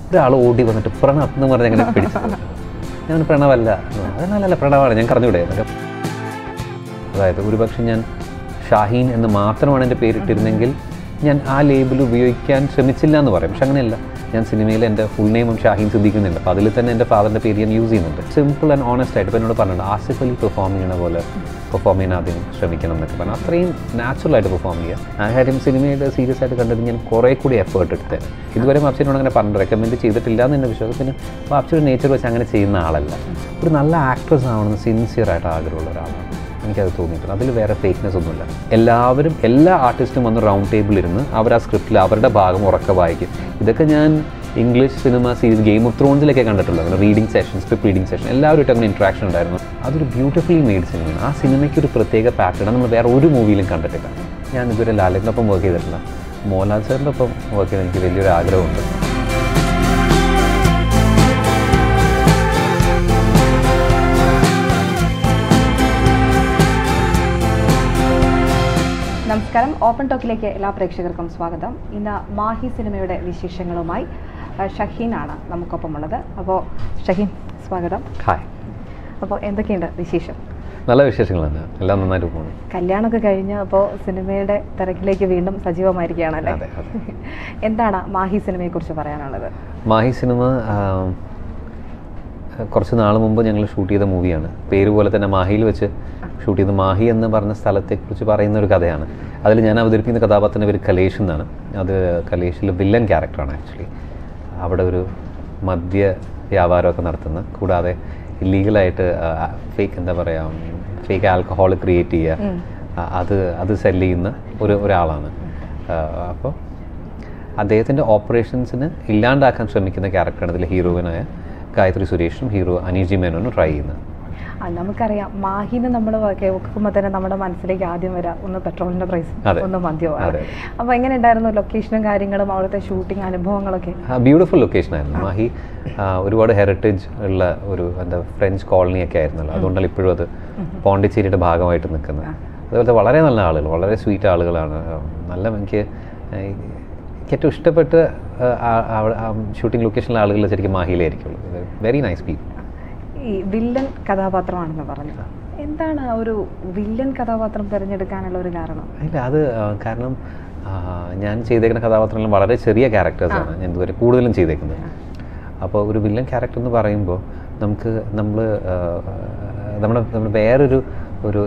ഒരാൾ ഓടി വന്നിട്ട് പ്രണവ് എന്ന് പറഞ്ഞ് അങ്ങനെ പിടിച്ചത് ഞാൻ പ്രണവല്ല എന്ന് പറഞ്ഞു. അതല്ല പ്രണവാണ് ഞാൻ കറഞ്ഞൂടെ എന്നൊക്കെ അതായത് ഒരുപക്ഷെ ഞാൻ ഷാഹീൻ എന്ന് മാത്രമാണ് എൻ്റെ പേരിട്ടിരുന്നെങ്കിൽ ഞാൻ ആ ലേബിൾ ഉപയോഗിക്കാൻ ശ്രമിച്ചില്ല എന്ന് പറയും പക്ഷെ അങ്ങനെയല്ല ഞാൻ സിനിമയിൽ എൻ്റെ ഫുൾ നെയിമും ഷാഹീൻ ശ്രദ്ധിക്കുന്നുണ്ട് അപ്പോൾ അതിൽ തന്നെ എൻ്റെ ഫാദറിൻ്റെ പേര് ഞാൻ യൂസ് ചെയ്യുന്നുണ്ട് സിമ്പിൾ ആൻഡ് ഓണസ്റ്റ് ആയിട്ട് ഇപ്പോൾ എന്നോട് പറഞ്ഞിട്ടുണ്ട് ആസിഫ് അലി പെർഫോം ചെയ്യണ പോലെ പെർഫോം ചെയ്യാൻ ആദ്യം ശ്രമിക്കണം എന്നൊക്കെ പറഞ്ഞു അത്രയും നാച്ചുറൽ ആയിട്ട് പെർഫോം ചെയ്യുക ആ കാര്യം സിനിമയുടെ സീരിയസ് ആയിട്ട് കണ്ടത് ഞാൻ കുറേ കൂടി എഫേർട്ട് എടുത്തത് ഇതുവരെ വാപ്സിനോട് അങ്ങനെ പറഞ്ഞു റെക്കമെൻഡ് ചെയ്തിട്ടില്ല എന്ന് എൻ്റെ വിശ്വാസം പിന്നെ വാപ്സിയുടെ നേച്ചർ വെച്ച് അങ്ങനെ ചെയ്യുന്ന ആളല്ല ഒരു നല്ല ആക്ട്രസ് ആവണമെന്ന് സിൻസിയർ ആയിട്ട് ആഗ്രഹമുള്ള ഒരാളാണ് എനിക്കത് തോന്നിയിട്ടുണ്ട് അതിൽ വേറെ ഫേക്ക്നെസ് ഒന്നുമില്ല എല്ലാവരും എല്ലാ ആർട്ടിസ്റ്റും വന്ന് റൗണ്ട് ടേബിളിൽ ഇരുന്ന് അവർ ആ സ്ക്രിപ്റ്റിൽ അവരുടെ ഭാഗം ഉറക്കെ വായിക്കും ഇതൊക്കെ ഞാൻ English cinema series Game of ത്രോൺസിലൊക്കെ കണ്ടിട്ടുള്ളത് അങ്ങനെ reading session script reading session എല്ലാവരുമായിട്ട് അങ്ങനെ ഇൻട്രാക്ഷൻ ഉണ്ടായിരുന്നു അതൊരു ബ്യൂട്ടിഫുള്ളി മെയ്ഡ് സിനിമയാണ് ആ സിനിമയ്ക്ക് ഒരു പ്രത്യേക പാറ്റേൺ നമ്മൾ വേറെ ഒരു മൂവിയിലും കണ്ടിട്ടില്ല ഞാൻ ഇതുവരെ ലാലേട്ടനൊപ്പം വർക്ക് ചെയ്തിട്ടില്ല മോഹൻലാൽ സാറിൻ്റെ ഒപ്പം വർക്ക് ചെയ്യാൻ എനിക്ക് വലിയൊരു ആഗ്രഹമുണ്ട് നമസ്കാരം ഓപ്പൺ ടോക്കിലേക്ക് എല്ലാ പ്രേക്ഷകർക്കും സ്വാഗതം ഇന്ന് മാഹി സിനിമയുടെ വിശേഷങ്ങളുമായി ആ, ഷഹീനാണ് നമുക്കൊപ്പമുള്ളത് അപ്പോൾ ഷഹീൻ സ്വാഗതം ഹായ് അപ്പോൾ എന്തൊക്കെയുണ്ട് വിശേഷം നല്ല വിശേഷങ്ങളാണ് എല്ലാം നന്നായിട്ട് പോകുന്നു കല്യാണമൊക്കെ കഴിഞ്ഞ് അപ്പോൾ സിനിമയുടെ തിരക്കിലേക്ക് വീണ്ടും സജീവമായിരിക്കുകയാണല്ലേ അതെ, അതെ. എന്താണ് മാഹി സിനിമയെക്കുറിച്ച് പറയാനുള്ളത് മാഹി സിനിമ ആ, കുറച്ച് നാൾ മുമ്പ് ഞങ്ങൾ ഷൂട്ട് ചെയ്ത മൂവിയാണ് പേര് പോലെ തന്നെ മാഹിയിൽ വെച്ച് ഷൂട്ട് ചെയ്ത മാഹി എന്ന് പറഞ്ഞ സ്ഥലത്തെക്കുറിച്ച് പറയുന്ന ഒരു കഥയാണ് അതിൽ ഞാൻ അവതരിപ്പിക്കുന്ന കഥാപാത്രത്തിൻ്റെ പേര് കലേഷ് എന്നാണ് അത് കലേഷിൽ വില്ലൻ ക്യാരക്ടറാണ് ആക്ച്വലി അവിടെ ഒരു മദ്യ വ്യാപാരമൊക്കെ നടത്തുന്ന കൂടാതെ ഇല്ലീഗലായിട്ട് ഫേക്ക് എന്താ പറയുക ഫേക്ക് ആൽക്കഹോൾ ക്രിയേറ്റ് ചെയ്യുക ആ, അത് അത് സെല് ചെയ്യുന്ന ഒരു ഒരാളാണ് അപ്പോൾ അദ്ദേഹത്തിൻ്റെ ഓപ്പറേഷൻസിന് ഇല്ലാണ്ടാക്കാൻ ശ്രമിക്കുന്ന ക്യാരക്ടറാണ് ഇതിൽ ഹീറോയിനായ ഗായത്രി സുരേഷും ഹീറോ അനീജി മേനോനും ട്രൈ ചെയ്യുന്നത് ആ, നമുക്കറിയാം മാഹിന്ന് നമ്മൾ കേൾക്കുമ്പോൾ തന്നെ നമ്മുടെ മനസ്സിലേക്ക് ആദ്യം വരാം ഒന്ന് പെട്രോളിന്റെ പ്രൈസ് അതെ. ഒന്ന് മദ്യവും ആണ് അതെ. അപ്പോൾ എങ്ങനെ ഉണ്ടായിരുന്നു ലൊക്കേഷനും കാര്യങ്ങളും അവിടുത്തെ ഷൂട്ടിംഗ് അനുഭവങ്ങളൊക്കെ ബ്യൂട്ടിഫുൾ ലൊക്കേഷൻ ആയിരുന്നു മാഹി ആ, ഒരുപാട് ഹെറിറ്റേജ് ഉള്ള ഒരു എന്താ ഫ്രഞ്ച് കോളനി ഒക്കെ ആയിരുന്നല്ലോ അതുകൊണ്ടല്ല ഇപ്പോഴും അത് പോണ്ടിച്ചേരിയുടെ ഭാഗമായിട്ട് നിൽക്കുന്നത് അതുപോലത്തെ വളരെ നല്ല ആളുകൾ വളരെ സ്വീറ്റ് ആളുകളാണ് ആ, നല്ല എനിക്ക് ആ, എനിക്ക് ഏറ്റവും ഇഷ്ടപ്പെട്ട ഷൂട്ടിംഗ് ലൊക്കേഷനിലെ ആളുകൾ ശരിക്കും മാഹിയിലായിരിക്കുള്ളൂ വെരി നൈസ് പീപ്പിൾ ഈ വില്ലൻ കഥാപാത്രമാണെന്ന് പറഞ്ഞു എന്താണ് ആ ഒരു വില്ലൻ കഥാപാത്രം തിരഞ്ഞെടുക്കാനുള്ള ഒരു കാരണം ഇല്ല അത് ആ, കാരണം ആ, ഞാൻ ചെയ്തേക്കുന്ന കഥാപാത്രങ്ങൾ വളരെ ചെറിയ ക്യാരക്ടേഴ്സാണ് ഞാൻ ഇതുവരെ കൂടുതലും ചെയ്തേക്കുന്നത് അപ്പോൾ ഒരു വില്ലൻ ക്യാരക്ടർ എന്ന് പറയുമ്പോൾ നമുക്ക് നമ്മൾ നമ്മുടെ നമ്മുടെ വേറൊരു ഒരു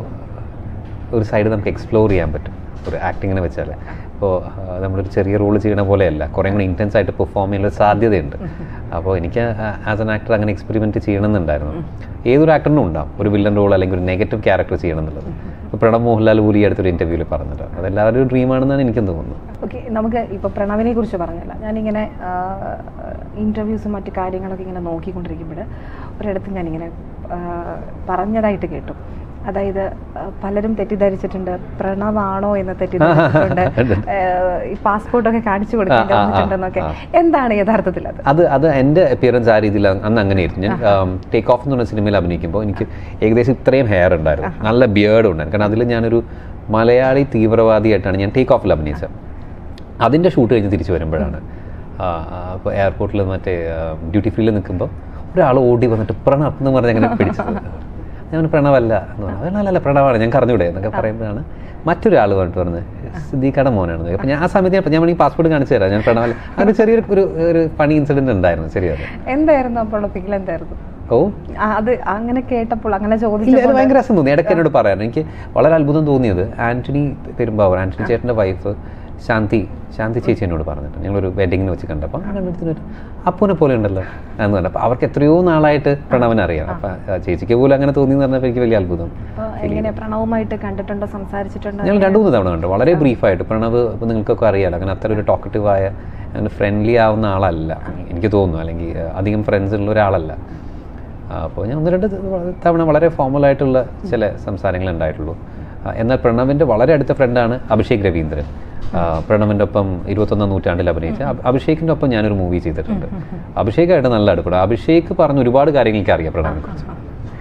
ഒരു സൈഡ് നമുക്ക് എക്സ്പ്ലോർ ചെയ്യാൻ പറ്റും ഒരു ആക്ടിങ്ങിനെ വെച്ചാൽ ഇപ്പോൾ നമ്മളൊരു ചെറിയ റോൾ ചെയ്യണ പോലെയല്ല കുറേ കൂടി ഇൻറ്റൻസ് ആയിട്ട് പെർഫോം ചെയ്യാനുള്ള സാധ്യതയുണ്ട് അപ്പോൾ എനിക്ക് ആസ് എൻ ആക്ടർ അങ്ങനെ എക്സ്പെരിമെൻറ്റ് ചെയ്യണമെന്നുണ്ടായിരുന്നു ഏതൊരു ആക്ടറിനും ഉണ്ടാവും ഒരു വില്ലൻ റോൾ അല്ലെങ്കിൽ ഒരു നെഗറ്റീവ് ക്യാരക്ടർ ചെയ്യണം എന്നുള്ളത് ഇപ്പോൾ പ്രണവ് മോഹൻലാൽ പോലും ഈ അടുത്തൊരു ഇൻ്റർവ്യൂവിൽ പറഞ്ഞിട്ട് അതെല്ലാവരും ഒരു ഡ്രീമാണെന്നാണ് എനിക്കും തോന്നുന്നത് ഓക്കെ നമുക്ക് ഇപ്പോൾ പ്രണവിനെ കുറിച്ച് പറഞ്ഞല്ല ഞാനിങ്ങനെ ഇൻ്റർവ്യൂസും മറ്റു കാര്യങ്ങളൊക്കെ ഇങ്ങനെ നോക്കിക്കൊണ്ടിരിക്കുമ്പോൾ ഒരിടത്ത് ഞാനിങ്ങനെ ആ, പറഞ്ഞതായിട്ട് കേട്ടു അതായത് ആ, പലരും തെറ്റിദ്ധരിച്ചിട്ടുണ്ട് പ്രണവാണോ എന്ന് തെറ്റിദ്ധരിച്ചിട്ടുണ്ട് ആ, ഈ പാസ്പോർട്ടൊക്കെ കാണിച്ചു കൊടുക്കേണ്ടി ആ, ആ, ആ, വന്നിട്ടുണ്ടെന്നൊക്കെ ആ. എന്താണ് യഥാർത്ഥത്തിൽ അത് അത് അത് എൻ്റെ അപ്പിയറൻസ് ആ രീതിയിൽ അന്ന് അങ്ങനെയായിരുന്നു ഞാൻ ടേക്ക് ഓഫ് എന്ന് പറഞ്ഞ സിനിമയിൽ അഭിനയിക്കുമ്പോൾ എനിക്ക് ഏകദേശം ഇത്രയും ഹെയർ ഉണ്ടായിരുന്നു നല്ല ബിയേർഡ് ഉണ്ടായിരുന്നു കാരണം അതിൽ ഞാനൊരു മലയാളി തീവ്രവാദിയായിട്ടാണ് ഞാൻ ടേക്ക് ഓഫിൽ അഭിനയിച്ചത് അതിൻ്റെ ഷൂട്ട് കഴിഞ്ഞ് തിരിച്ചു വരുമ്പോഴാണ് അപ്പോൾ എയർപോർട്ടിൽ മറ്റേ ഡ്യൂട്ടി ഫ്രീയിൽ നിൽക്കുമ്പോൾ ഒരാൾ ഓടി വന്നിട്ട് പ്രണവ് എന്ന് പറഞ്ഞ് അങ്ങനെ പിടിച്ചത് ഞാൻ പറഞ്ഞു, പ്രണവല്ല എന്ന് പറഞ്ഞു അതല്ല അല്ല പ്രണവാണ് ഞാൻ കറഞ്ഞൂടെ എന്നൊക്കെ പറയുമ്പോഴാണ് മറ്റൊരാൾ പറഞ്ഞിട്ട് പറഞ്ഞത് സിദ്ദീഖയുടെ മോനാണ് അപ്പോൾ ഞാൻ ആ സമയത്ത് ഞാൻ- ഞാൻ വേണമെങ്കിൽ പാസ്പോർട്ട് കാണിച്ചു തരാം ഞാൻ പ്രണവല്ല അങ്ങനെ ചെറിയൊരു ഒരു ഒരു പണി ഇൻസിഡൻറ്റ് ഉണ്ടായിരുന്നു ശരിയാണ് എന്തായിരുന്നു അപ്പോൾ ഫീൽ എന്തായിരുന്നു ഓ ആ, അത് അങ്ങനെ കേട്ടപ്പോൾ അങ്ങനെ ഇല്ല അത് ചോദിച്ചപ്പോൾ ഭയങ്കര രസം തോന്നി ഇടയ്ക്ക് എന്നോട് പറയാൻ എനിക്ക് വളരെ അത്ഭുതം തോന്നിയത് ആന്റണി പെരുമ്പാവൂർ ആന്റണി ചേട്ടൻ്റെ വൈഫ് ശാന്തി ശാന്തി ചേച്ചി എന്നോട് പറഞ്ഞിട്ട് ഞങ്ങളൊരു വെഡിങ്ങിന് വെച്ച് കണ്ടപ്പോൾ ആ കണ്ടെടുത്തിട്ട് അപ്പൂനെ പോലെ ഉണ്ടല്ലോ എന്ന് പറഞ്ഞു അപ്പോൾ അവർക്ക് എത്രയോ നാളായിട്ട് പ്രണവനെ അറിയാം അപ്പം ആ ചേച്ചിക്ക് പോലും അങ്ങനെ തോന്നി എന്ന് പറഞ്ഞപ്പോൾ എനിക്ക് വലിയ അത്ഭുതം അപ്പോൾ എങ്ങനെ പ്രണവുമായിട്ട് കണ്ടിട്ടുണ്ടോ സംസാരിച്ചിട്ടുണ്ടോ ഞങ്ങൾ രണ്ടു മൂന്ന് തവണ കണ്ടു വളരെ ബ്രീഫായിട്ട് പ്രണവ് ഇപ്പം നിങ്ങൾക്കൊക്കെ അറിയാലോ അങ്ങനെ അത്ര ഒരു ടോക്കറ്റീവ് ആയ അങ്ങനെ ഫ്രണ്ട്ലി ആവുന്ന ആളല്ല എനിക്ക് തോന്നുന്നു അല്ലെങ്കിൽ അഹ് അധികം ഫ്രണ്ട്സ് ഉള്ള ഒരാളല്ല അപ്പോൾ ഞാൻ ഒന്ന് രണ്ട് തവണ വളരെ ഫോമലായിട്ടുള്ള ചില സംസാരങ്ങൾ ഉണ്ടായിട്ടുള്ളൂ ആ, എന്നാൽ പ്രണവിൻ്റെ വളരെ അടുത്ത ഫ്രണ്ടാണ് അഭിഷേക് രവീന്ദ്രൻ ആ, പ്രണവിൻ്റെ ഒപ്പം ഇരുപത്തൊന്നാം നൂറ്റാണ്ടിൽ അഭിനയിച്ച അഭി- അഭിഷേകിൻ്റെ ഒപ്പം ഞാനൊരു മൂവി ചെയ്തിട്ടുണ്ട് അഭിഷേകായിട്ട് നല്ല അടുപ്പുണ്ട് അഭിഷേക് പറഞ്ഞ ഒരുപാട് കാര്യങ്ങൾ എനിക്ക് അറിയാം പ്രണവിനെ കുറിച്ച്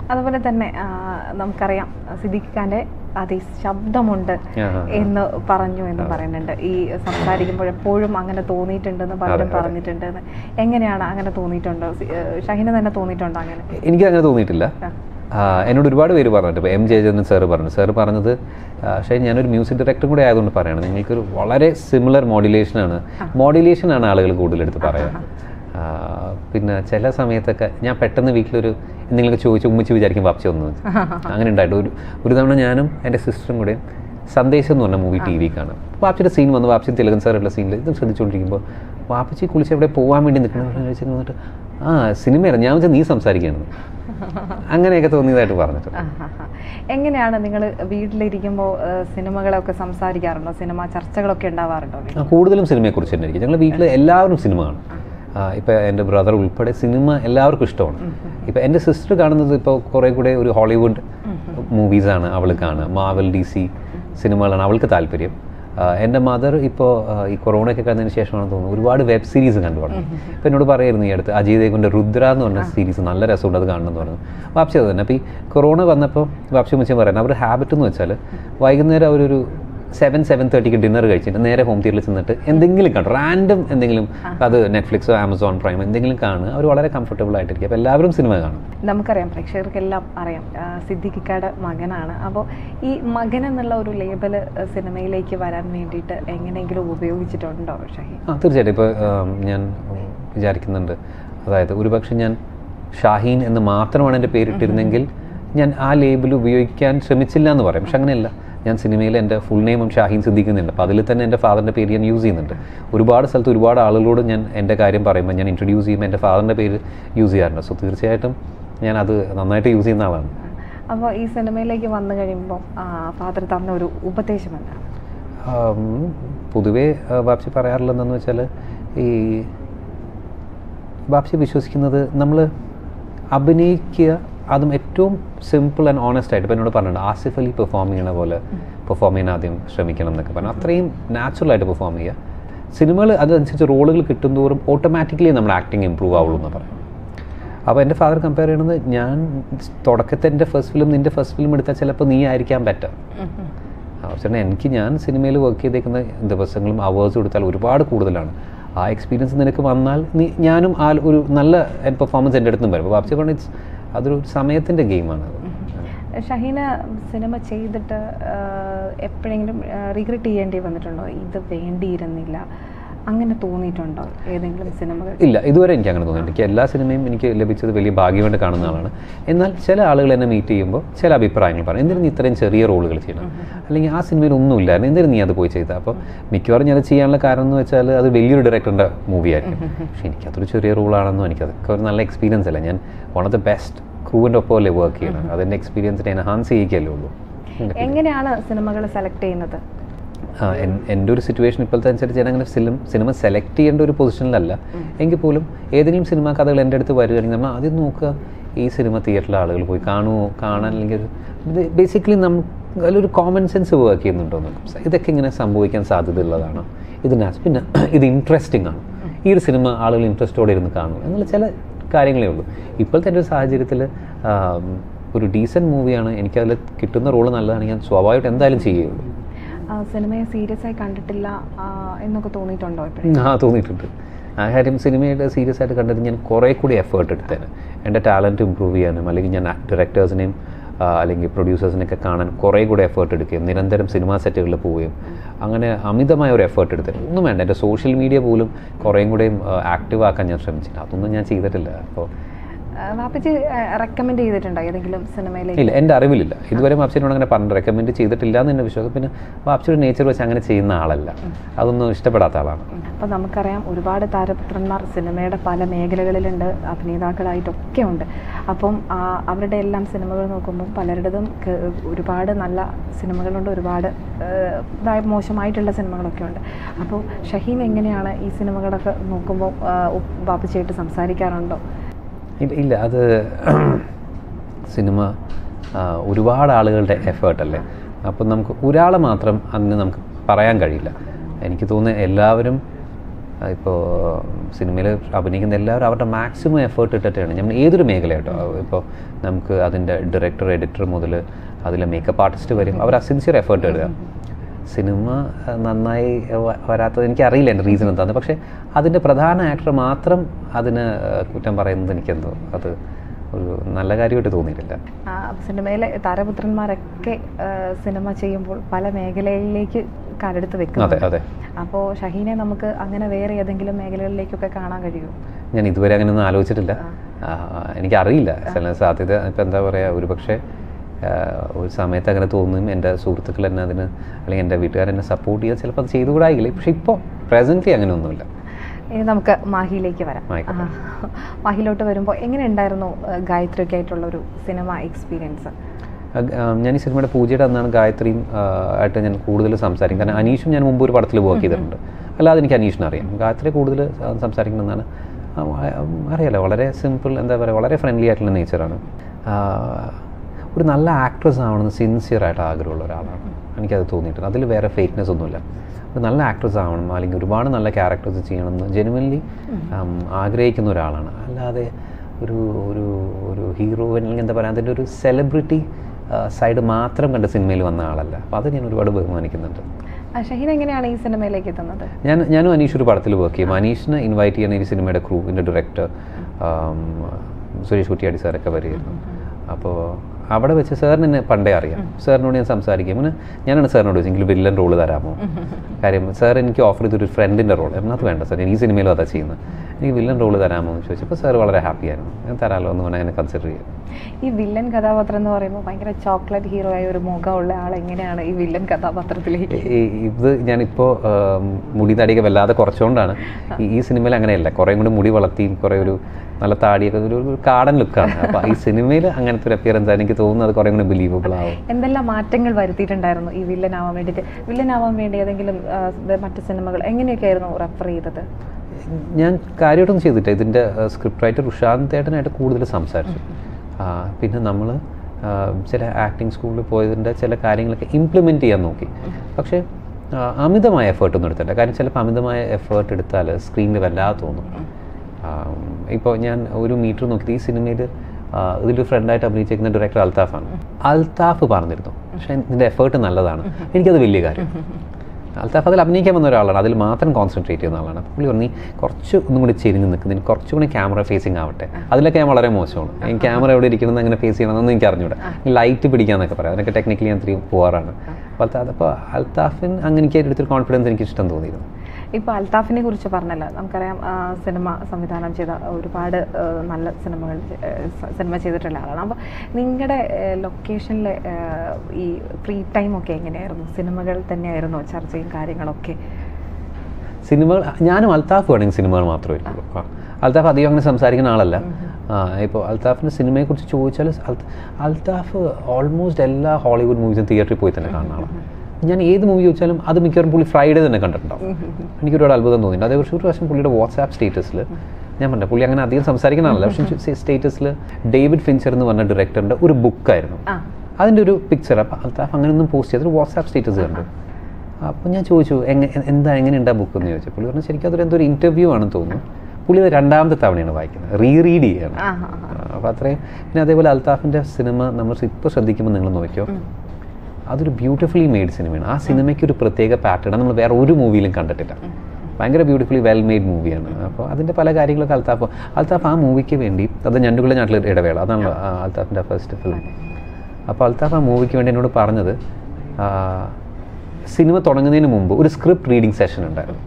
അതുപോലെ തന്നെ ആ, നമുക്കറിയാം സിദ്ദിഖ് ഖാന്റെ അതേ ശബ്ദമുണ്ട് ആഹാ. എന്ന് പറഞ്ഞു എന്ന് പറയുന്നുണ്ട് ഈ സംസാരിക്കുമ്പോൾ എപ്പോഴും അങ്ങനെ തോന്നിയിട്ടുണ്ടെന്ന് പലരും അതെ, അതെ. പറഞ്ഞിട്ടുണ്ട് എന്ന്. എങ്ങനെയാണ് അങ്ങനെ തോന്നിയിട്ടുണ്ടോ സി- ഏ, ഷഹീന് തന്നെ തോന്നിയിട്ടുണ്ടോ അങ്ങനെ എനിക്ക് അങ്ങനെ തോന്നിയിട്ടില്ല ആ. ആ, എന്നോട് ഒരുപാട് പേര് പറഞ്ഞിട്ട് ഇപ്പോൾ എം ജയചന്ദ്രൻ സാറ് പറഞ്ഞു സാറ് പറഞ്ഞത് ആ, പക്ഷേ ഞാനൊരു മ്യൂസിക് ഡയറക്ടറും കൂടെ ആയതുകൊണ്ട് പറയണം നിങ്ങൾക്കൊരു വളരെ സിമിലർ മോഡുലേഷനാണ് മോഡുലേഷനാണ് ആളുകൾ കൂടുതലെടുത്ത് പറയാം ആ, പിന്നെ ചില സമയത്തൊക്കെ ഞാൻ പെട്ടെന്ന് വീട്ടിലൊരു എന്തെങ്കിലുമൊക്കെ ചോദിച്ച് ഉമ്മിച്ച് വിചാരിക്കും വാപ്പിച്ച് വന്നു അങ്ങനെ ഉണ്ടായിട്ട് ഒരു ഒരു തവണ ഞാനും എൻ്റെ സിസ്റ്ററും കൂടെ സന്ദേശം എന്ന് പറഞ്ഞ മൂവി ടി വി കാണാം വാപ്പിച്ചിയുടെ സീൻ വന്നു വാപ്പിച്ചി തിലകൻ സാറുള്ള സീനിൽ ഇത് ശ്രദ്ധിച്ചുകൊണ്ടിരിക്കുമ്പോൾ വാപ്പിച്ചി കുളിച്ച് എവിടെ പോകാൻ വേണ്ടി നിൽക്കുന്ന ചോദിച്ചിട്ട് വന്നിട്ട് ആ സിനിമയാണ് ഞാൻ വെച്ചാൽ നീ സംസാരിക്കുകയാണ് അങ്ങനെയൊക്കെ തോന്നിയതായിട്ട് പറഞ്ഞിട്ടുണ്ട് ആഹാഹാ. എങ്ങനെയാണ് നിങ്ങൾ വീട്ടിലിരിക്കുമ്പോൾ സിനിമകളൊക്കെ സംസാരിക്കാറുണ്ടോ സിനിമ ചർച്ചകളൊക്കെ ഉണ്ടാവാറുണ്ടോ ആ, കൂടുതലും സിനിമയെക്കുറിച്ച് തന്നെ ആയിരിക്കും ഞങ്ങളുടെ വീട്ടിൽ എല്ലാവരും സിനിമ കാണും ഇപ്പോൾ എൻ്റെ ബ്രദർ ഉൾപ്പെടെ സിനിമ എല്ലാവർക്കും ഇഷ്ടമാണ് ഇപ്പോൾ എൻ്റെ സിസ്റ്റർ കാണുന്നത് ഇപ്പോൾ കുറേ കൂടെ ഒരു ഹോളിവുഡ് മൂവീസാണ് അവൾ കാണുക മാവൽ ഡി സി സിനിമകളാണ് അവൾക്ക് താല്പര്യം ആ, എൻ്റെ മദർ ഇപ്പോൾ ഈ കൊറോണയൊക്കെ കഴിഞ്ഞതിന് ശേഷമാണ് തോന്നുന്നു ഒരുപാട് വെബ് സീരീസ് കണ്ടു തുടങ്ങി ഇപ്പോൾ എന്നോട് പറയായിരുന്നു ഈ അടുത്ത് അജയ് ദേവിൻ്റെ രുദ്ര എന്ന് പറഞ്ഞ സീരീസ് നല്ല രസമുണ്ട് അത് കാണണമെന്ന് പറഞ്ഞു വാപ്സി അത് തന്നെ അപ്പോൾ ഈ കൊറോണ വന്നപ്പോൾ വാപ്സി മുച്ചൻ പറയുന്നത് അവരുടെ ഹാബിറ്റ് എന്ന് വെച്ചാൽ വൈകുന്നേരം അവരൊരു സെവൻ സെവൻ തേർട്ടിക്ക് ഡിന്നർ കഴിച്ചിട്ട് നേരെ ഹോം തിയേറ്ററിൽ ചെന്നിട്ട് എന്തെങ്കിലും കാണും റാൻഡം എന്തെങ്കിലും അത് നെറ്റ്ഫ്ലിക്സോ ആമസോൺ പ്രൈം എന്തെങ്കിലും കാണുക അവർ വളരെ കംഫർട്ടബിൾ ആയിട്ടിരിക്കും അപ്പോൾ എല്ലാവരും സിനിമ കാണും നമുക്കറിയാം പ്രേക്ഷകർക്കെല്ലാം അറിയാം ആ, സിദ്ദിഖ് ഇക്കയുടെ മകനാണ് അപ്പോൾ ഈ മകൻ എന്നുള്ള ഒരു ലേബല് സിനിമയിലേക്ക് വരാൻ വേണ്ടിയിട്ട് എങ്ങനെയെങ്കിലും ഉപയോഗിച്ചിട്ടുണ്ടോ ഷഹീൻ ആ തീർച്ചയായിട്ടും ഇപ്പോൾ ഞാൻ വിചാരിക്കുന്നുണ്ട് അതായത് ഒരുപക്ഷെ ഞാൻ ഷാഹീൻ എന്ന് മാത്രമാണ് എൻ്റെ പേരിട്ടിരുന്നെങ്കിൽ ഞാൻ ആ ലേബിൾ ഉപയോഗിക്കാൻ ശ്രമിച്ചില്ല എന്ന് പറയും പക്ഷെ അങ്ങനെയല്ല ഞാൻ സിനിമയിൽ എൻ്റെ ഫുൾ നെയിമും ഷാഹീൻ സിദ്ദിഖുന്നുണ്ട് അപ്പോൾ അതിൽ തന്നെ എൻ്റെ ഫാദറിൻ്റെ പേര് ഞാൻ യൂസ് ചെയ്യുന്നുണ്ട് ഒരുപാട് സ്ഥലത്ത് ഒരുപാട് ആളുകളോട് ഞാൻ എൻ്റെ കാര്യം പറയുമ്പോൾ ഞാൻ ഇൻട്രൊഡ്യൂസ് ചെയ്യുമ്പോൾ എൻ്റെ ഫാദറിൻ്റെ പേര് യൂസ് ചെയ്യാറുണ്ട് സോ തീർച്ചയായിട്ടും ഞാൻ അത് നന്നായിട്ട് യൂസ് ചെയ്യുന്ന ആളാണ് അപ്പോൾ ഈ സിനിമയിലേക്ക് വന്നു കഴിയുമ്പോൾ ഫാദർ തന്ന ഒരു ഉപദേശം എന്താണ് ആം, പൊതുവേ ആ, ബാപ്സി പറയാറുള്ളതെന്ന് വെച്ചാൽ ഈ ബാപ്സി വിശ്വസിക്കുന്നത് നമ്മൾ അഭിനയിക്കുക അതും ഏറ്റവും സിമ്പിൾ ആൻഡ് ഓണസ്റ്റ് ആയിട്ട് ഇപ്പം എന്നോട് പറഞ്ഞിട്ടുണ്ട് ആസിഫ് അലി പെർഫോം ചെയ്യണ പോലെ പെർഫോം ചെയ്യാൻ ആദ്യം ശ്രമിക്കണം എന്നൊക്കെ പറഞ്ഞു അത്രയും നാച്ചുറൽ ആയിട്ട് പെർഫോം ചെയ്യുക സിനിമകൾ അതനുസരിച്ച് റോളുകൾ കിട്ടുന്തോറും ഓട്ടോമാറ്റിക്കലി നമ്മുടെ ആക്ടിങ് ഇമ്പ്രൂവ് ആവുള്ളൂ എന്ന് പറയും അപ്പോൾ എൻ്റെ ഫാദർ കമ്പയർ ചെയ്യണത് ഞാൻ തുടക്കത്തെ എൻ്റെ ഫസ്റ്റ് ഫിലിം നിൻ്റെ ഫസ്റ്റ് ഫിലിം എടുത്താൽ ചിലപ്പോൾ നീ ആയിരിക്കാൻ പറ്റുക ചേട്ടൻ എനിക്ക് ഞാൻ സിനിമയിൽ വർക്ക് ചെയ്തേക്കുന്ന ദിവസങ്ങളും അവേഴ്സ് കൊടുത്താൽ ഒരുപാട് കൂടുതലാണ് ആ എക്സ്പീരിയൻസ് നിനക്ക് വന്നാൽ നീ ഞാനും ആ ഒരു നല്ല പെർഫോമൻസ് എൻ്റെ അടുത്തും വരും അപ്പോൾ വാപ്സി കൊണ്ട് ഇറ്റ്സ് അതൊരു സമയത്തിൻ്റെ ഗെയിമാണ് അത് ഷഹീന സിനിമ ചെയ്തിട്ട് എപ്പോഴെങ്കിലും റിഗ്രറ്റ് ചെയ്യേണ്ടി വന്നിട്ടുണ്ടോ ഇത് വേണ്ടിയിരുന്നില്ല അങ്ങനെ തോന്നിയിട്ടുണ്ടോ ഏതെങ്കിലും സിനിമകൾ ഇല്ല ഇതുവരെ എനിക്ക് അങ്ങനെ തോന്നിയിട്ടുണ്ട് എനിക്ക് എല്ലാ സിനിമയും എനിക്ക് ലഭിച്ചത് വലിയ ഭാഗ്യമായിട്ട് കാണുന്ന ആളാണ് എന്നാൽ ചില ആളുകൾ എന്നെ മീറ്റ് ചെയ്യുമ്പോൾ ചില അഭിപ്രായങ്ങൾ പറയും എന്തിനും നീ ഇത്രയും ചെറിയ റോളുകൾ ചെയ്യണം അല്ലെങ്കിൽ ആ സിനിമയിൽ ഒന്നുമില്ലായിരുന്നു എന്തിനും നീ അത് പോയി ചെയ്തത് അപ്പോൾ മിക്കവാറും ഞാൻ അത് ചെയ്യാനുള്ള കാരണം എന്ന് വെച്ചാൽ അത് വലിയൊരു ഡയറക്ടറിൻ്റെ മൂവി ആയിരിക്കും പക്ഷേ എനിക്കതൊരു ചെറിയ റോളാണെന്നും എനിക്കതൊക്കെ ഒരു നല്ല എക്സ്പീരിയൻസ് അല്ല ഞാൻ വൺ ഓഫ് ദ ബെസ്റ്റ് ക്രൂവിൻ്റെ ഒപ്പമല്ലേ വർക്ക് ചെയ്യണം അതെൻ്റെ എക്സ്പീരിയൻസിനെ എൻഹാൻസ് ചെയ്യിക്കല്ലേ ഉള്ളൂ എങ്ങനെയാണ് സിനിമകൾ സെലക്ട് ചെയ്യുന്നത് ആ, എൻ- എൻ്റെ ഒരു സിറ്റുവേഷൻ ഇപ്പോഴത്തെ അനുസരിച്ച് ഞാൻ അങ്ങനെ ഫിലിം സിനിമ സെലക്ട് ചെയ്യേണ്ട ഒരു പൊസിഷനിലല്ല എങ്കിൽ പോലും ഏതെങ്കിലും സിനിമ കഥകൾ എൻ്റെ അടുത്ത് വരികയാണെങ്കിൽ നമ്മൾ ആദ്യം നോക്കുക ഈ സിനിമ തിയേറ്ററിലെ ആളുകൾ പോയി കാണുമോ കാണാൻ അല്ലെങ്കിൽ ഇത് ബേസിക്കലി നമുക്ക് അതിലൊരു കോമൺ സെൻസ് വർക്ക് ചെയ്യുന്നുണ്ടോ എന്ന് നോക്കും. ഇതൊക്കെ ഇങ്ങനെ സംഭവിക്കാൻ സാധ്യതയുള്ളതാണോ ഇതിനകത്ത് പിന്നെ ഇത് ഇൻട്രസ്റ്റിംഗ് ആണ് ഈ ഒരു സിനിമ ആളുകൾ ഇൻട്രസ്റ്റോടെ ഇരുന്ന് കാണും എന്നുള്ള ചില കാര്യങ്ങളേ ഉള്ളൂ ഇപ്പോഴത്തെ എൻ്റെ ഒരു സാഹചര്യത്തിൽ ഒരു ഡീസൻറ്റ് മൂവിയാണ് എനിക്കതിൽ കിട്ടുന്ന റോള് നല്ലതാണെങ്കിൽ ഞാൻ സ്വാഭാവികമായിട്ട് എന്തായാലും ചെയ്യുകയുള്ളൂ ആ, സിനിമയെ സീരിയസ് ആയി കണ്ടിട്ടില്ല ആ, എന്നൊക്കെ തോന്നിയിട്ടുണ്ടോ എപ്പോഴും ആ തോന്നിയിട്ടുണ്ട് ആ കാര്യം സിനിമയുടെ സീരിയസ് ആയിട്ട് കണ്ടത് ഞാൻ കുറേ കൂടി എഫേർട്ട് എടുത്തേനെ എൻ്റെ ടാലൻറ്റ് ഇമ്പ്രൂവ് ചെയ്യാനും അല്ലെങ്കിൽ ഞാൻ ഡയറക്ടേഴ്സിനെയും അല്ലെങ്കിൽ പ്രൊഡ്യൂസേഴ്സിനെയൊക്കെ കാണാൻ കുറേ കൂടി എഫേർട്ട് എടുക്കുകയും നിരന്തരം സിനിമാ സെറ്റുകളിൽ പോവുകയും അങ്ങനെ അമിതമായ ഒരു എഫേർട്ട് എടുത്തിട്ട് ഒന്നും വേണ്ട എൻ്റെ സോഷ്യൽ മീഡിയ പോലും കുറേയും കൂടെയും ആക്റ്റീവ് ആക്കാൻ ഞാൻ ശ്രമിച്ചിട്ടുണ്ട് അതൊന്നും ഞാൻ ചെയ്തിട്ടില്ല അപ്പോൾ ആ, വാപ്പച്ചി റെക്കമെൻഡ് ചെയ്തിട്ടുണ്ടോ ഏതെങ്കിലും സിനിമയിലേക്ക് ഇല്ല എൻ്റെ അറിവിലില്ല ഇതുവരെ വാപ്സിനോട് അങ്ങനെ പറഞ്ഞു റെക്കമെൻഡ് ചെയ്തിട്ടില്ല എന്ന് എൻ്റെ വിശ്വാസം പിന്നെ വാപ്സിയുടെ നേച്ചർ വെച്ച് അങ്ങനെ ചെയ്യുന്ന ആളല്ല അതൊന്നും ഇഷ്ടപ്പെടാത്ത ആളാണ് അപ്പം നമുക്കറിയാം ഒരുപാട് താരപുത്രന്മാർ സിനിമയുടെ പല മേഖലകളിലുണ്ട് അഭിനേതാക്കളായിട്ടൊക്കെ ഉണ്ട് അപ്പം ആ, അവരുടെ എല്ലാം സിനിമകൾ നോക്കുമ്പോൾ പലരുടേതും ക- ഒരുപാട് നല്ല സിനിമകളുണ്ട് ഒരുപാട് ഏഹ്, ഇതായ മോശമായിട്ടുള്ള സിനിമകളൊക്കെ ഉണ്ട് അപ്പോൾ ഷഹീം എങ്ങനെയാണ് ഈ സിനിമകളൊക്കെ നോക്കുമ്പോൾ ബാപ്പച്ചിയായിട്ട് സംസാരിക്കാറുണ്ടോ ഇല്ല ഇല്ല അത് സിനിമ ആ, ഒരുപാട് ആളുകളുടെ എഫേർട്ടല്ലേ അപ്പം നമുക്ക് ഒരാളെ മാത്രം അതിന് നമുക്ക് പറയാൻ കഴിയില്ല എനിക്ക് തോന്നുന്നത് എല്ലാവരും ഇപ്പോൾ സിനിമയിൽ അഭിനയിക്കുന്ന എല്ലാവരും അവരുടെ മാക്സിമം എഫേർട്ട് ഇട്ടിട്ടാണ് ഞാൻ ഏതൊരു മേഖല കേട്ടോ ഇപ്പോൾ നമുക്ക് അതിൻ്റെ ഡയറക്ടർ എഡിറ്റർ മുതൽ അതിലെ മേക്കപ്പ് ആർട്ടിസ്റ്റ് വരും അവർ അസിൻസിയർ എഫേർട്ട് ഇടുക സിനിമ അഹ്, നന്നായി വ- വരാത്തത് എനിക്കറിയില്ല എൻ്റെ റീസൺ എന്താണെന്ന് പക്ഷേ അതിൻ്റെ പ്രധാന ആക്ടർ മാത്രം അതിന് അഹ്, കുറ്റം പറയുന്നത് എനിക്കെന്തോ അത് ഒരു നല്ല കാര്യമായിട്ട് തോന്നിയിട്ടില്ല ആ, സിനിമയിലെ താരപുത്രന്മാരൊക്കെ ആ, സിനിമ ചെയ്യുമ്പോൾ പല മേഖലയിലേക്ക് കാലെടുത്ത് അതെ വെക്കുന്നുണ്ട് അതെ അപ്പോൾ ഷഹീനെ നമുക്ക് അങ്ങനെ വേറെ ഏതെങ്കിലും മേഖലകളിലേക്കൊക്കെ കാണാൻ കഴിയുമോ ഞാൻ ഇതുവരെ അങ്ങനെ ഒന്നും ആലോചിച്ചിട്ടില്ല ആ, എനിക്കറിയില്ല ചില സാധ്യത ഇപ്പം എന്താ പറയുക ഒരു പക്ഷേ ആ, ഒരു സമയത്ത് അങ്ങനെ തോന്നും എൻ്റെ സുഹൃത്തുക്കൾ എന്നെ അതിന് അല്ലെങ്കിൽ എൻ്റെ വീട്ടുകാർ എന്നെ സപ്പോർട്ട് ചെയ്താൽ ചിലപ്പോൾ അത് ചെയ്തുകൂടായില്ല പക്ഷേ ഇപ്പോൾ പ്രസൻ്റ്ലി അങ്ങനെ ഒന്നുമില്ല ഇനി നമുക്ക് മാഹിയിലേക്ക് വരാം ആയിക്കോട്ടെ. ആ, മാഹിയിലോട്ട് വരുമ്പോൾ എങ്ങനെ ഉണ്ടായിരുന്നു ഗായത്രിയൊക്കെ ആയിട്ടുള്ള ഒരു സിനിമ എക്സ്പീരിയൻസ് അഗ്- ആ, ഞാൻ ഈ സിനിമയുടെ പൂജയുടെ അന്നാണ് ഗായത്രിയും ആ, ആയിട്ട് ഞാൻ കൂടുതൽ സംസാരിക്കും കാരണം അനീഷും ഞാൻ മുമ്പ് ഒരു പടത്തിൽ വർക്ക് ചെയ്തിട്ടുണ്ട് അല്ലാതെ എനിക്ക് അനീഷിനെ അറിയാം ഗായത്രി കൂടുതൽ സംസാരിക്കണമെന്നാണ് ആ, ആ, അറിയാലോ വളരെ സിമ്പിൾ എന്താ പറയുക വളരെ ഫ്രണ്ട്ലി ആയിട്ടുള്ള നേച്ചറാണ് ഒരു നല്ല ആക്ട്രസ് ആവണമെന്ന് സിൻസിയർ ആയിട്ട് ആഗ്രഹമുള്ള ഒരാളാണ് എനിക്കത് തോന്നിയിട്ടുണ്ട് അതിൽ വേറെ ഫേക്ക്നെസ് ഒന്നുമില്ല ഒരു നല്ല ആക്ട്രസ് ആവണം അല്ലെങ്കിൽ ഒരുപാട് നല്ല ക്യാരക്ടേഴ്സ് ചെയ്യണമെന്ന് ജെനുവൻലി ആഗ്രഹിക്കുന്ന ഒരാളാണ് അല്ലാതെ ഒരു ഒരു ഒരു ഹീറോ അല്ലെങ്കിൽ എന്താ പറയുക അതിൻ്റെ ഒരു സെലിബ്രിറ്റി സൈഡ് മാത്രം കണ്ട് സിനിമയിൽ വന്ന ആളല്ല അപ്പോൾ അത് ഞാൻ ഒരുപാട് ബഹുമാനിക്കുന്നുണ്ട് ഷഹീൻ എങ്ങനെയാണ് ഈ സിനിമയിലേക്ക് എത്തുന്നത് ഞാൻ ഞാനും അനീഷ് ഒരു പടത്തിൽ വർക്ക് ചെയ്യും അനീഷിനെ ഇൻവൈറ്റ് ചെയ്യാൻ ഈ സിനിമയുടെ ക്രൂവിൻ്റെ ഡയറക്ടർ സുരേഷ് കുറ്റിയാടി സാറൊക്കെ വരികയായിരുന്നു അപ്പോൾ അവിടെ വെച്ച് സാറിന് എന്നെ പണ്ടേ അറിയാം സാറിനോട് ഞാൻ സംസാരിക്കും പിന്നെ ഞാനാണ് സാറിനോട് ചോദിച്ചെങ്കിൽ വില്ലൻ റോള് തരാമോ കാര്യം സാർ എനിക്ക് ഓഫർ ചെയ്തൊരു ഫ്രണ്ടിൻ്റെ റോൾ എന്നാൽ വേണ്ട സാർ ഞാൻ ഈ സിനിമയിലും അതാ ചെയ്യുന്നത് എനിക്ക് വില്ലൻ റോള് തരാമോ എന്ന് ചോദിച്ചപ്പോൾ സാർ വളരെ ഹാപ്പി ആയിരുന്നു ഞാൻ തരാമല്ലോ എന്ന് പറഞ്ഞാൽ അങ്ങനെ കൺസിഡർ ചെയ്യും ഈ വില്ലൻ കഥാപാത്രം എന്ന് പറയുമ്പോൾ ഭയങ്കര ചോക്ലേറ്റ് ഹീറോ ആയ ഒരു മുഖമുള്ള ആൾ എങ്ങനെയാണ് ഈ വില്ലൻ കഥാപാത്രത്തിലേക്ക് ഈ- ഇത് ഞാനിപ്പോൾ മുടി താടിയൊക്കെ വല്ലാതെ കുറച്ചുകൊണ്ടാണ് ഈ- ഈ സിനിമയിൽ അങ്ങനെയല്ല കുറേ കൂടി മുടി വളർത്തിയും കുറേ ഒരു നല്ല താടിയൊക്കെ ഒരു ഒരു കാടൻ ലുക്കാണ് അപ്പോൾ ഈ സിനിമയിൽ അങ്ങനത്തെ ഒരു അപ്പിയറൻസ് എനിക്ക് തോന്നുന്നു അത് കുറേ കൂടി ബിലീവബിൾ ആവും എന്തെല്ലാം മാറ്റങ്ങൾ വരുത്തിയിട്ടുണ്ടായിരുന്നു ഈ വില്ലൻ ആവാൻ വേണ്ടിയിട്ട് വില്ലൻ ആവാൻ വേണ്ടി ഏതെങ്കിലും ആ, മറ്റ് സിനിമകൾ എങ്ങനെയൊക്കെ ആയിരുന്നു റെഫർ ചെയ്തത് ഞാൻ കാര്യമായിട്ടൊന്നും ചെയ്തിട്ടില്ല ഇതിൻ്റെ സ്ക്രിപ്റ്റ് റൈറ്റർ ഉഷാന്ത് ഏട്ടനായിട്ട് കൂടുതൽ സംസാരിച്ചു ആ, പിന്നെ നമ്മൾ ചില ആക്ടിങ് സ്കൂളിൽ പോയതിൻ്റെ ചില കാര്യങ്ങളൊക്കെ ഇംപ്ലിമെൻറ്റ് ചെയ്യാൻ നോക്കി പക്ഷേ ആ, അമിതമായ എഫേർട്ട് ഒന്നും എടുത്തില്ല കാര്യം ചിലപ്പോൾ അമിതമായ എഫേർട്ട് എടുത്താൽ സ്ക്രീനിൽ വല്ലാതെ തോന്നും ഇപ്പോൾ ഞാൻ ഒരു മീറ്റർ നോക്കിയത് ഈ സിനിമയിൽ ഇതിൽ ഫ്രണ്ടായിട്ട് അഭിനയിച്ചിരിക്കുന്ന ഡയറക്ടർ അൽത്താഫാണ് അൽത്താഫ് പറഞ്ഞിരുന്നു പക്ഷേ ഇതിൻ്റെ എഫേർട്ട് നല്ലതാണ് എനിക്കത് വലിയ കാര്യം അൽത്താഫ് അതിൽ അഭിനയിക്കാൻ വന്ന ഒരാളാണ് അതിൽ മാത്രം കോൺസെൻട്രേറ്റ് ചെയ്യുന്ന ആളാണ് അപ്പോൾ പുള്ളി പറഞ്ഞു "നീ കുറച്ച് ഒന്നും കൂടി ചെരിഞ്ഞ് നിൽക്കുന്നതിന് കുറച്ചുകൂടി ക്യാമറ ഫേസിങ് ആവട്ടെ അതിലൊക്കെ ഞാൻ വളരെ മോശമാണ് ഈ ക്യാമറ എവിടെ ഇരിക്കുന്നത് അങ്ങനെ ഫേസ് ചെയ്യണമെന്നൊന്നും എനിക്ക് അറിഞ്ഞൂടാ ലൈറ്റ് പിടിക്കാന്നൊക്കെ പറയാം അതിനൊക്കെ ടെക്നിക്കലി ഞാൻ ഇത്രയും പോകാറാണ് അപ്പോൾ അൽത്താഫ് അപ്പോൾ അൽത്താഫിൻ അങ്ങനെ എനിക്ക് എടുത്തൊരു കോൺഫിഡൻസ് എനിക്ക് ഇഷ്ടം തോന്നിയിരുന്നു ഇപ്പോൾ അൽത്താഫിനെ കുറിച്ച് പറഞ്ഞല്ലോ നമുക്കറിയാം ആ, സിനിമ സംവിധാനം ചെയ്ത ഒരുപാട് ആ, നല്ല സിനിമകൾ ആ, സ- സിനിമ ചെയ്തിട്ടുള്ള ആളാണ് അപ്പോൾ നിങ്ങളുടെ ലൊക്കേഷനിലെ ഈ ഫ്രീ ടൈം ഒക്കെ എങ്ങനെയായിരുന്നു സിനിമകൾ തന്നെയായിരുന്നോ ചർച്ചയും കാര്യങ്ങളൊക്കെ സിനിമകൾ ഞാനും അൽത്താഫ് വേണമെങ്കിൽ സിനിമകൾ മാത്രമേ ഇരിക്കുള്ളൂ ആ. അൽത്താഫ് അധികം അങ്ങനെ സംസാരിക്കുന്ന ആളല്ല ഇപ്പോൾ അൽത്താഫിൻ്റെ സിനിമയെക്കുറിച്ച് ചോദിച്ചാൽ അൽത്ത- അൽത്താഫ് ഓൾമോസ്റ്റ് എല്ലാ ഹോളിവുഡ് മൂവീസും തിയേറ്ററിൽ പോയി തന്നെ കാണുന്ന ആളാണ് ഞാൻ ഏത് മൂവി ചോദിച്ചാലും അത് മിക്കവാറും പുള്ളി ഫ്രൈഡേ തന്നെ കണ്ടിട്ടുണ്ടാവും എനിക്ക് ഒരുപാട് അത്ഭുതം തോന്നിയിട്ടുണ്ട് അതേക്കുറിച്ച് ഒരു പ്രാവശ്യം പുള്ളിയുടെ വാട്സാപ്പ് സ്റ്റേറ്റസിൽ ഞാൻ പറഞ്ഞു പുള്ളി അങ്ങനെ അധികം സംസാരിക്കുന്ന ആളല്ല പക്ഷേ സ്റ്റേറ്റസിൽ ഡേവിഡ് ഫിൻച്ചർ എന്ന് പറഞ്ഞ ഡയറക്ടറിൻ്റെ ഒരു ബുക്കായിരുന്നു ആ അതിൻ്റെ ഒരു പിക്ചർ അപ്പോൾ അൽത്താഫ് അങ്ങനെയൊന്നും പോസ്റ്റ് ചെയ്തൊരു വാട്സാപ്പ് സ്റ്റേറ്റസ് കണ്ടു അപ്പോൾ ഞാൻ ചോദിച്ചു എങ്ങനെ എന്താ എങ്ങനെയുണ്ട് ആ ബുക്ക് എന്ന് ചോദിച്ചു പുള്ളി പറഞ്ഞു ശരിക്കും അതൊരു എന്തോ ഒരു ഇൻ്റർവ്യൂ ആണെന്ന് തോന്നുന്നു പുള്ളി അത് രണ്ടാമത്തെ തവണയാണ് വായിക്കുന്നത് റീ റീഡ് ചെയ്യാണ് ആ ആ ആ. അപ്പോൾ അത്രയും പിന്നെ അതേപോലെ അൽത്താഫിൻ്റെ സിനിമ നമ്മൾ ഇപ്പോൾ ശ്രദ്ധിക്കുമ്പോൾ നിങ്ങൾ നോക്കിയോ അതൊരു ബ്യൂട്ടിഫുള്ളി മെയ്ഡ് സിനിമയാണ് ആ സിനിമയ്ക്ക് ഒരു പ്രത്യേക പാറ്റേൺ നമ്മൾ വേറെ ഒരു മൂവിയിലും കണ്ടിട്ടില്ല ഭയങ്കര ബ്യൂട്ടിഫുള്ളി വെൽ മെയ്ഡ് മൂവിയാണ് അപ്പോൾ അതിൻ്റെ പല കാര്യങ്ങളൊക്കെ അൽത്താഫ് അൽത്താഫ് ആ മൂവിക്ക് വേണ്ടി അത് ഞണ്ടുകളുടെ നാട്ടിൽ ഇടവേള അതാണല്ലോ ആ അൽത്താഫിൻ്റെ ഫസ്റ്റ് ഫിലിം അപ്പോൾ അൽത്താഫ് ആ മൂവിക്ക് വേണ്ടി എന്നോട് പറഞ്ഞത് ആ, സിനിമ തുടങ്ങുന്നതിന് മുമ്പ് ഒരു സ്ക്രിപ്റ്റ് റീഡിംഗ് സെഷൻ ഉണ്ടായിരുന്നു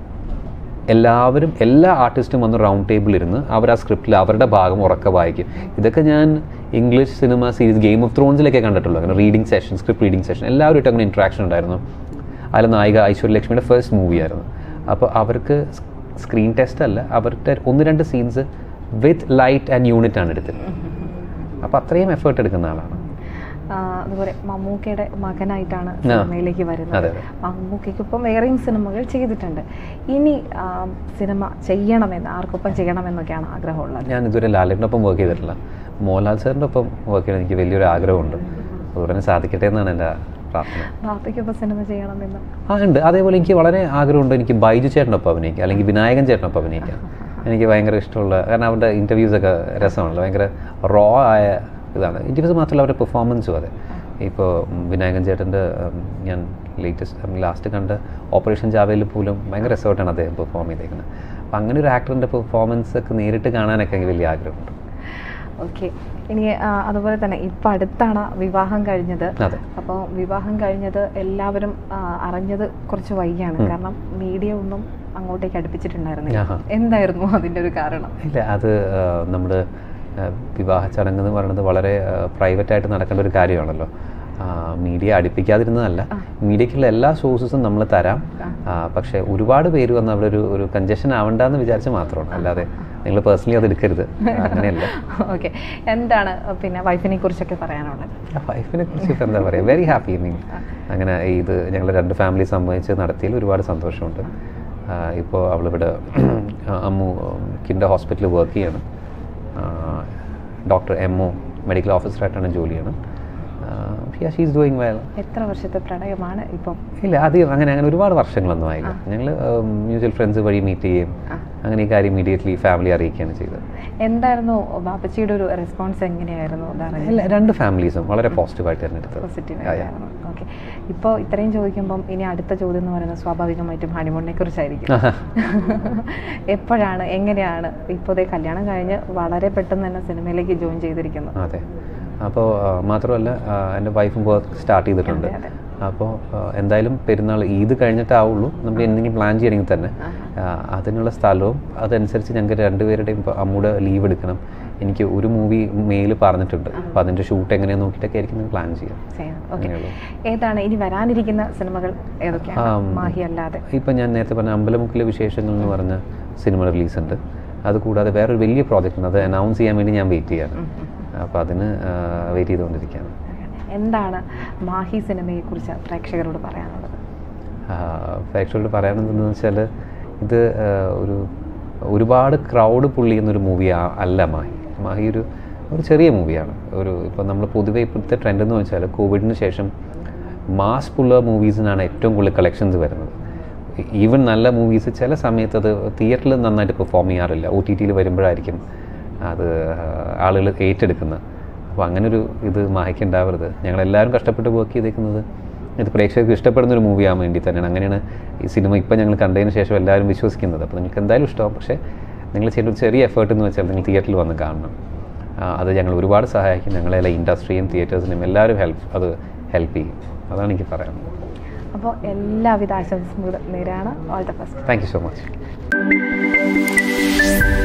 എല്ലാവരും എല്ലാ ആർട്ടിസ്റ്റും വന്ന് റൗണ്ട് ടേബിളിൽ ഇരുന്ന് അവർ ആ സ്ക്രിപ്റ്റിൽ അവരുടെ ഭാഗം ഉറക്കെ വായിക്കും ഇതൊക്കെ ഞാൻ English cinema series Game of ത്രോൺസിലൊക്കെ കണ്ടിട്ടുള്ളൂ അങ്ങനെ reading session script reading session എല്ലാവരുമായിട്ട് അങ്ങനെ ഇൻട്രാക്ഷൻ ഉണ്ടായിരുന്നു അതിൽ നായിക ഐശ്വര്യലക്ഷ്മിയുടെ ഫസ്റ്റ് മൂവി ആയിരുന്നു അപ്പോൾ അവർക്ക് സ്ക്രീൻ ടെസ്റ്റ് അല്ല അവരുടെ ഒന്ന് രണ്ട് scenes with light and unit ആണ് എടുത്തിരുന്നത് അപ്പോൾ അത്രയും എഫേർട്ട് എടുക്കുന്ന ആളാണ് ആ, അതുപോലെ മമ്മൂക്കയുടെ മകനായിട്ടാണ് ആ. സിനിമയിലേക്ക് വരുന്നത് അതെ, അതെ. മമ്മൂക്കയ്ക്ക് ഇപ്പം വേറെയും സിനിമകൾ ചെയ്തിട്ടുണ്ട് ഇനി ആ, സിനിമ ചെയ്യണമെന്ന് ആർക്കൊപ്പം ചെയ്യണമെന്നൊക്കെയാണ് ആഗ്രഹമുള്ളത് ഞാൻ ഇതുവരെ ലാലേട്ടൻ്റെ ഒപ്പം വർക്ക് ചെയ്തിട്ടില്ല മോഹൻലാൽ സാറിൻ്റെ ഒപ്പം വർക്ക് ചെയ്യാൻ എനിക്ക് വലിയൊരു ആഗ്രഹമുണ്ട് അതുകൊണ്ട് തന്നെ സാധിക്കട്ടെ എന്നാണ് എൻ്റെ പ്രാർത്ഥന ബാപ്പയ്ക്കൊപ്പം സിനിമ ചെയ്യണമെന്ന് ആ ഉണ്ട് അതേപോലെ എനിക്ക് വളരെ ആഗ്രഹമുണ്ട് എനിക്ക് ബൈജു ചേട്ടനൊപ്പം അഭിനയിക്കാം അല്ലെങ്കിൽ വിനായകൻ ചേട്ടനൊപ്പം അഭിനയിക്കാം എനിക്ക് ഭയങ്കര ഇഷ്ടമുള്ള കാരണം അവരുടെ ഇൻ്റർവ്യൂസൊക്കെ രസമാണല്ലോ ഭയങ്കര റോ ആയ ഇതാണ് ഇൻ്റർവ്യൂസ് മാത്രമല്ല അവരുടെ പെർഫോമൻസും അതെ ഇപ്പോൾ വിനായകൻ ചേട്ടൻ്റെ ഉം, ഞാൻ ലേറ്റസ്റ്റ് ലാസ്റ്റ് കണ്ട ഓപ്പറേഷൻ ജാവയിൽ പോലും ഭയങ്കര രസമായിട്ടാണ് അദ്ദേഹം പെർഫോം ചെയ്തേക്കുന്നത് അപ്പം അങ്ങനെ ഒരു ആക്ടറിൻ്റെ പെർഫോമൻസ് ഒക്കെ നേരിട്ട് കാണാനൊക്കെ എനിക്ക് വലിയ ആഗ്രഹമുണ്ട് ഓക്കെ ഇനി ആ, അതുപോലെ തന്നെ ഇപ്പം അടുത്താണ് വിവാഹം കഴിഞ്ഞത് അതെ അപ്പോൾ വിവാഹം കഴിഞ്ഞത് എല്ലാവരും ആ, അറിഞ്ഞത് കുറച്ച് വൈകിയാണ് കാരണം മീഡിയ ഒന്നും അങ്ങോട്ടേക്ക് അടുപ്പിച്ചിട്ടുണ്ടായിരുന്നില്ല ആഹാ. എന്തായിരുന്നു അതിൻ്റെ ഒരു കാരണം ഇല്ല അത് നമ്മുടെ വിവാഹ ചടങ്ങ് എന്ന് പറയുന്നത് വളരെ പ്രൈവറ്റായിട്ട് നടക്കേണ്ട ഒരു കാര്യമാണല്ലോ മീഡിയ അടുപ്പിക്കാതിരുന്നതല്ല മീഡിയക്കുള്ള എല്ലാ സോഴ്സസും നമ്മൾ തരാം ആ, പക്ഷേ ഒരുപാട് പേര് വന്ന് അവിടെ ഒരു ഒരു കഞ്ചഷൻ ആവണ്ടെന്ന് വിചാരിച്ച് മാത്രമാണ് അല്ലാതെ നിങ്ങൾ പേഴ്സണലി അത് എടുക്കരുത് അങ്ങനെയല്ല ഓക്കെ എന്താണ് പിന്നെ വൈഫിനെ കുറിച്ചൊക്കെ പറയാനുള്ളത് വൈഫിനെ കുറിച്ച് ഇപ്പം എന്താ പറയുക വെരി ഹാപ്പി മീൻ അങ്ങനെ ഇത് ഞങ്ങൾ രണ്ട് ഫാമിലി സംബന്ധിച്ച് നടത്തിയതിൽ ഒരുപാട് സന്തോഷമുണ്ട് ഇപ്പോൾ അവളിവിടെ അമ്മു കിൻഡർ ഹോസ്പിറ്റലിൽ വർക്ക് ചെയ്യാണ് ഡോക്ടർ എം ഒ മെഡിക്കൽ ഓഫീസറായിട്ടാണ് ജോലി ചെയ്യണം ഷീ ഈസ് ഡൂയിങ് വെൽ എത്ര വർഷത്തെ പ്രണയമാണ് ഇപ്പം ഇല്ല അധികം അങ്ങനെ അങ്ങനെ ഒരുപാട് വർഷങ്ങളൊന്നും ആയില്ല ഞങ്ങൾ മ്യൂച്വൽ ഫ്രണ്ട്സ് വഴി മീറ്റ് ചെയ്യും അങ്ങനെ ഈ കാര്യം ഇമീഡിയറ്റ്ലി ഫാമിലി അറിയിക്കുകയാണ് ചെയ്തത് എന്തായിരുന്നു ബാപ്പച്ചിയുടെ ഒരു റെസ്പോൺസ് എങ്ങനെയായിരുന്നു അതറിയാം ഇല്ല രണ്ട് ഫാമിലീസും വളരെ പോസിറ്റീവായിട്ട് തന്നെ എടുത്തത് പോസിറ്റീവ് ആയിരുന്നു ഓക്കെ ഇപ്പോൾ ഇത്രയും ചോദിക്കുമ്പം ഇനി അടുത്ത ചോദ്യം എന്ന് പറയുന്നത് സ്വാഭാവികമായിട്ടും ഹണിമൂണിനെ കുറിച്ചായിരിക്കും എപ്പോഴാണ് എങ്ങനെയാണ് ഇപ്പോഴത്തെ കല്യാണം കഴിഞ്ഞ് വളരെ പെട്ടെന്ന് തന്നെ സിനിമയിലേക്ക് ജോയിൻ ചെയ്തിരിക്കുന്നു അതെ അപ്പോൾ മാത്രമല്ല ആ, എൻ്റെ വൈഫും വർക്ക് സ്റ്റാർട്ട് ചെയ്തിട്ടുണ്ട് അതെ. അപ്പോൾ ആ, എന്തായാലും പെരുന്നാൾ ഈദ് കഴിഞ്ഞിട്ടാവുള്ളൂ നമ്മൾ എന്തെങ്കിലും പ്ലാൻ ചെയ്യണമെങ്കിൽ തന്നെ ആ, അതിനുള്ള സ്ഥലവും അതനുസരിച്ച് ഞങ്ങൾക്ക് രണ്ടുപേരുടെയും ഇപ്പോൾ അമ്മൂടെ ലീവ് എടുക്കണം എനിക്ക് ഒരു മൂവി മെയിൽ പറഞ്ഞിട്ടുണ്ട് അപ്പോൾ അതിൻ്റെ ഷൂട്ട് എങ്ങനെയാണെന്ന് നോക്കിയിട്ടൊക്കെ ആയിരിക്കും ഞാൻ പ്ലാൻ ചെയ്യാം ഓക്കെ അങ്ങനെയുള്ളൂ ഏതാണ് ഇനി വരാനിരിക്കുന്ന സിനിമകൾ ഏതൊക്കെയാണ് ആം. മാഹി അല്ലാതെ ഇപ്പം ഞാൻ നേരത്തെ പറഞ്ഞ അമ്പലമുക്കിലെ വിശേഷങ്ങൾ എന്ന് പറഞ്ഞ സിനിമ റിലീസ് ഉണ്ട് അതുകൂടാതെ വേറൊരു വലിയ പ്രോജക്റ്റ് ഉണ്ട് അത് അനൗൺസ് ചെയ്യാൻ വേണ്ടി ഞാൻ വെയിറ്റ് ചെയ്യാണ് അപ്പോൾ അതിന് വെയിറ്റ് ചെയ്തുകൊണ്ടിരിക്കുകയാണ് എന്താണ് മാഹി സിനിമയെ കുറിച്ച് പ്രേക്ഷകരോട് പറയാനുള്ളത് പ്രേക്ഷകരോട് പറയാനെന്തെന്ന് വെച്ചാൽ ഇത് ആ, ഒരു ഒരുപാട് ക്രൗഡ് പുള്ളി ചെയ്യുന്നൊരു മൂവി അല്ല മാഹി മാഹി ഒരു ഒരു ചെറിയ മൂവിയാണ് ഒരു ഇപ്പോൾ നമ്മൾ പൊതുവെ ഇപ്പോഴത്തെ ട്രെൻഡ് എന്ന് വെച്ചാൽ കോവിഡിന് ശേഷം മാസ് പുള്ള മൂവീസിനാണ് ഏറ്റവും കൂടുതൽ കളക്ഷൻസ് വരുന്നത് ഈവൻ നല്ല മൂവീസ് ചില സമയത്ത് അത് തിയേറ്ററിൽ നന്നായിട്ട് പെർഫോം ചെയ്യാറില്ല ഒ ടി ടിയിൽ വരുമ്പോഴായിരിക്കും അത് ആളുകൾ ഏറ്റെടുക്കുന്നത് അപ്പോൾ അങ്ങനെ ഒരു ഇത് മാഹിക്കുണ്ടാവരുത് ഞങ്ങളെല്ലാവരും കഷ്ടപ്പെട്ട് വർക്ക് ചെയ്തേക്കുന്നത് ഇത് പ്രേക്ഷകർക്ക് ഇഷ്ടപ്പെടുന്ന ഒരു മൂവിയാകാൻ വേണ്ടി തന്നെയാണ് അങ്ങനെയാണ് ഈ സിനിമ ഇപ്പം ഞങ്ങൾ കണ്ടതിന് ശേഷം എല്ലാവരും വിശ്വസിക്കുന്നത് അപ്പോൾ നിങ്ങൾക്ക് എന്തായാലും ഇഷ്ടമാവും പക്ഷേ നിങ്ങൾ ചെയ്യുന്ന ഒരു ചെറിയ എഫേർട്ട് എന്ന് വെച്ചാൽ നിങ്ങൾ തിയേറ്ററിൽ വന്ന് കാണണം ആ, അത് ഞങ്ങൾ ഒരുപാട് സഹായിക്കും ഞങ്ങളെല്ലാം ഇൻഡസ്ട്രിയും തിയേറ്റേഴ്സിനും എല്ലാവരും ഹെൽപ്പ് അത് ഹെൽപ്പ് ചെയ്യും അതാണ് എനിക്ക് പറയാനുള്ളത് അപ്പോൾ എല്ലാവിധ ആശംസകളും നേരാണ് all the best thank you so much